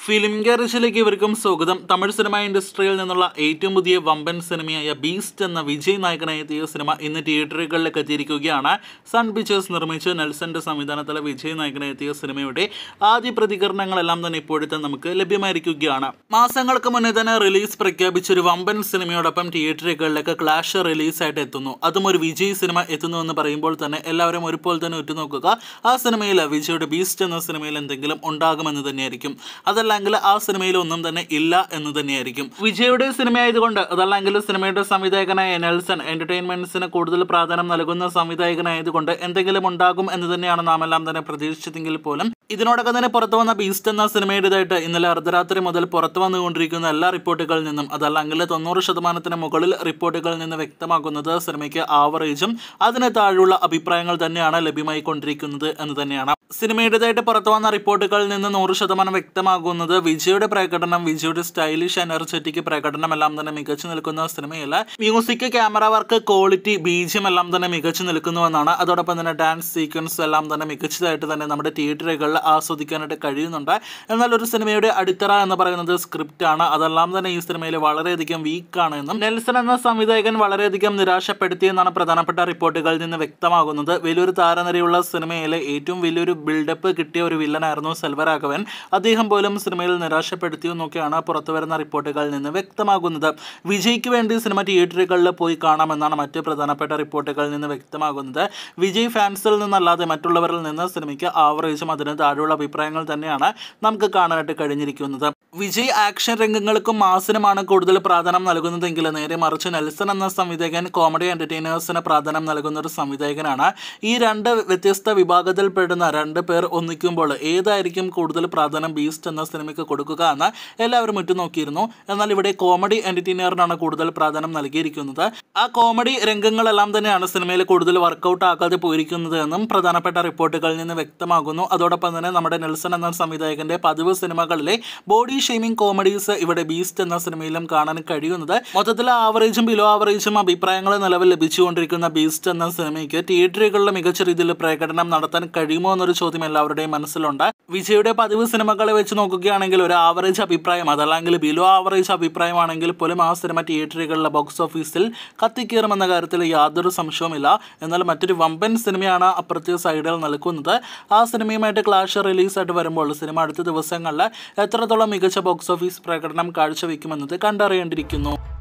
film ഗാരേജിലേക്ക് ഇവർക്കും സ്വാഗതം Tamil cinema ഇൻഡസ്ട്രിയിൽ നിന്നുള്ള ഏറ്റവും പുതിയ വമ്പൻ സിനിമയായ ബീസ്റ്റ് എന്ന വിജയ് നായകനായി എത്തിയ സിനിമ ഇന്ന് തിയേറ്ററുകളിലേക്ക് എത്തിയിരിക്കുകയാണ് സൺ പിക്ചേഴ്സ് നിർമ്മിച്ച് നെൽസന്റെ സംവിധാനത്തിൽ വിജയ് നായകനായി എത്തിയ സിനിമയുടെ ആദ്യ പ്രതികരണങ്ങളെല്ലാം തന്നെ ഇപ്പോഴത്തെ നമുക്ക് ലഭ്യമായിരിക്കുകയാണ് മാസങ്ങൾക്ക് മുന്നേ തന്നെ റിലീസ് പ്രഖ്യാപിച്ച ഒരു വമ്പൻ സിനിമയോടൊപ്പം തിയേറ്ററുകളിലേക്ക് ക്ലാഷ് റിലീസായിട്ട് എത്തുന്നു അതും ഒരു വിജയ് സിനിമ എത്തുന്നു എന്ന് പറയുമ്പോൾ തന്നെ എല്ലാവരും ഒരുപോലെ തന്നെ ഉറ്റുനോക്കുക ആ സിനിമയിൽ വിജയുടെ ബീസ്റ്റ് എന്ന സിനിമയിൽ എന്തെങ്കിലും ഉണ്ടാകുമെന്ന് തന്നെയായിരിക്കും അതല്ലെങ്കിൽ ആ സിനിമയിൽ ഒന്നും തന്നെ ഇല്ല എന്ന് തന്നെയായിരിക്കും വിജയുടെ സിനിമ ആയതുകൊണ്ട് അതല്ലെങ്കിൽ സിനിമയുടെ സംവിധായകനായ നെൽസൺ എന്റർടൈൻമെന്റ്സിന് കൂടുതൽ പ്രാധാന്യം നൽകുന്ന സംവിധായകനായതുകൊണ്ട് എന്തെങ്കിലും ഉണ്ടാകും എന്ന് തന്നെയാണ് നാം എല്ലാം തന്നെ പ്രതീക്ഷിച്ചെങ്കിൽ പോലും ഇതിനോടൊക്കെ തന്നെ പുറത്തു വന്ന ബീസ്റ്റ് എന്ന സിനിമയുടേതായിട്ട് ഇന്നലെ അർദ്ധരാത്രി മുതൽ പുറത്തു വന്നുകൊണ്ടിരിക്കുന്ന എല്ലാ റിപ്പോർട്ടുകളിൽ നിന്നും അതല്ലെങ്കിൽ തൊണ്ണൂറ് ശതമാനത്തിന് മുകളിൽ റിപ്പോർട്ടുകളിൽ നിന്ന് വ്യക്തമാക്കുന്നത് സിനിമയ്ക്ക് ആവറേജും അതിന് താഴെയുള്ള അഭിപ്രായങ്ങൾ തന്നെയാണ് ലഭ്യമായി കൊണ്ടിരിക്കുന്നത് എന്ന് തന്നെയാണ് സിനിമയുടേതായിട്ട് പുറത്തു വന്ന റിപ്പോർട്ടുകളിൽ നിന്ന് നൂറ് ശതമാനം വ്യക്തമാകുന്നത് വിജയുടെ പ്രകടനം വിജയുടെ സ്റ്റൈലിഷ് എനർജറ്റിക് പ്രകടനം എല്ലാം തന്നെ മികച്ചു നിൽക്കുന്ന സിനിമയിൽ music camera work quality BGM എല്ലാം തന്നെ മികച്ചു നിൽക്കുന്നുവെന്നാണ് അതോടൊപ്പം തന്നെ ഡാൻസ് സീക്വൻസ് എല്ലാം തന്നെ മികച്ചതായിട്ട് തന്നെ നമ്മുടെ തിയേറ്ററുകളിൽ ആസ്വദിക്കാനായിട്ട് കഴിയുന്നുണ്ട് എന്നാൽ ഒരു സിനിമയുടെ അടിത്തറ എന്ന് പറയുന്നത് സ്ക്രിപ്റ്റ് ആണ് അതെല്ലാം തന്നെ ഈ സിനിമയിൽ വളരെയധികം വീക്കാണ് എന്നും നെൽസൺ എന്ന സംവിധായകൻ വളരെയധികം നിരാശപ്പെടുത്തിയെന്നാണ് പ്രധാനപ്പെട്ട റിപ്പോർട്ടുകളിൽ നിന്ന് വ്യക്തമാകുന്നത് വലിയൊരു താരനിരയുള്ള സിനിമയിലെ ഏറ്റവും വലിയൊരു ബിൽഡപ്പ് കിട്ടിയ ഒരു വില്ലനായിരുന്നു സെൽവരാഘവൻ അദ്ദേഹം പോലും സിനിമയിൽ നിരാശപ്പെടുത്തിയെന്നൊക്കെയാണ് പുറത്തു വരുന്ന റിപ്പോർട്ടുകളിൽ നിന്ന് വ്യക്തമാകുന്നത് വിജയ്ക്ക് വേണ്ടി സിനിമ തിയേറ്ററുകളിൽ പോയി കാണാമെന്നാണ് മറ്റ് പ്രധാനപ്പെട്ട റിപ്പോർട്ടുകളിൽ നിന്ന് വ്യക്തമാകുന്നത് വിജയ് ഫാൻസിൽ നിന്നല്ലാതെ മറ്റുള്ളവരിൽ നിന്ന് സിനിമയ്ക്ക് ആവറേജും അതിന് താഴെയുള്ള അഭിപ്രായങ്ങൾ തന്നെയാണ് നമുക്ക് കാണാനായിട്ട് കഴിഞ്ഞിരിക്കുന്നത് വിജയ് ആക്ഷൻ രംഗങ്ങൾക്കും മാസിനുമാണ് കൂടുതൽ പ്രാധാന്യം നൽകുന്നതെങ്കിൽ നേരെ മറിച്ച് നെൽസൺ എന്ന സംവിധായകൻ കോമഡി എന്റർടൈനേഴ്സിന് പ്രാധാന്യം നൽകുന്ന ഒരു സംവിധായകനാണ് ഈ രണ്ട് വ്യത്യസ്ത വിഭാഗത്തിൽപ്പെടുന്ന രണ്ട് പേർ ഒന്നിക്കുമ്പോൾ ഏതായിരിക്കും കൂടുതൽ പ്രാധാന്യം ബീസ്റ്റ് എന്ന സിനിമയ്ക്ക് കൊടുക്കുക എന്ന് എല്ലാവരും ഉറ്റുനോക്കിയിരുന്നു എന്നാൽ ഇവിടെ കോമഡി എന്റർടൈനറിനാണ് കൂടുതൽ പ്രാധാന്യം നൽകിയിരിക്കുന്നത് ആ കോമഡി രംഗങ്ങളെല്ലാം തന്നെയാണ് സിനിമയിൽ കൂടുതൽ വർക്കൗട്ട് ആക്കാതെ പോയിരിക്കുന്നത് എന്നും പ്രധാനപ്പെട്ട റിപ്പോർട്ടുകളിൽ നിന്ന് വ്യക്തമാകുന്നു അതോടൊപ്പം തന്നെ നമ്മുടെ നെൽസൺ എന്ന സംവിധായകന്റെ പതിവ് സിനിമകളിലെ ബോഡി ഷെയ്മിംഗ് കോമഡീസ് ഇവിടെ ബീസ്റ്റ് എന്ന സിനിമയിലും കാണാൻ കഴിയുന്നത് മൊത്തത്തിൽ ആവറേജും ബിലോ ആവറേജും അഭിപ്രായങ്ങൾ നിലവിൽ ലഭിച്ചുകൊണ്ടിരിക്കുന്ന ബീസ്റ്റ് എന്ന സിനിമയ്ക്ക് തിയേറ്ററുകളിൽ മികച്ച രീതിയിൽ പ്രകടനം നടത്താൻ കഴിയുമോ എന്നൊരു ചോദ്യം എല്ലാവരുടെയും മനസ്സിലുണ്ട് വിജയുടെ പതിവ് സിനിമകളെ വെച്ച് നോക്കുകയാണെങ്കിൽ ഒരു ആവറേജ് അഭിപ്രായം അതല്ലെങ്കിൽ ബിലോ ആവറേജ് അഭിപ്രായമാണെങ്കിൽ പോലും ആ സിനിമ തിയേറ്ററുകളിലെ ബോക്സ് ഓഫീസിൽ കത്തിക്കയറുമെന്ന കാര്യത്തിൽ യാതൊരു സംശയവുമില്ല എന്നാൽ മറ്റൊരു വമ്പൻ സിനിമയാണ് അപ്പുറത്തെ സൈഡിൽ നിൽക്കുന്നത് ആ സിനിമയുമായിട്ട് ക്ലാഷ് റിലീസായിട്ട് വരുമ്പോൾ സിനിമ അടുത്ത ദിവസങ്ങളിൽ എത്രത്തോളം മികച്ച ബോക്സ് ഓഫീസ് പ്രകടനം കാഴ്ചവെക്കുമെന്നത് കണ്ടറിയേണ്ടിയിരിക്കുന്നു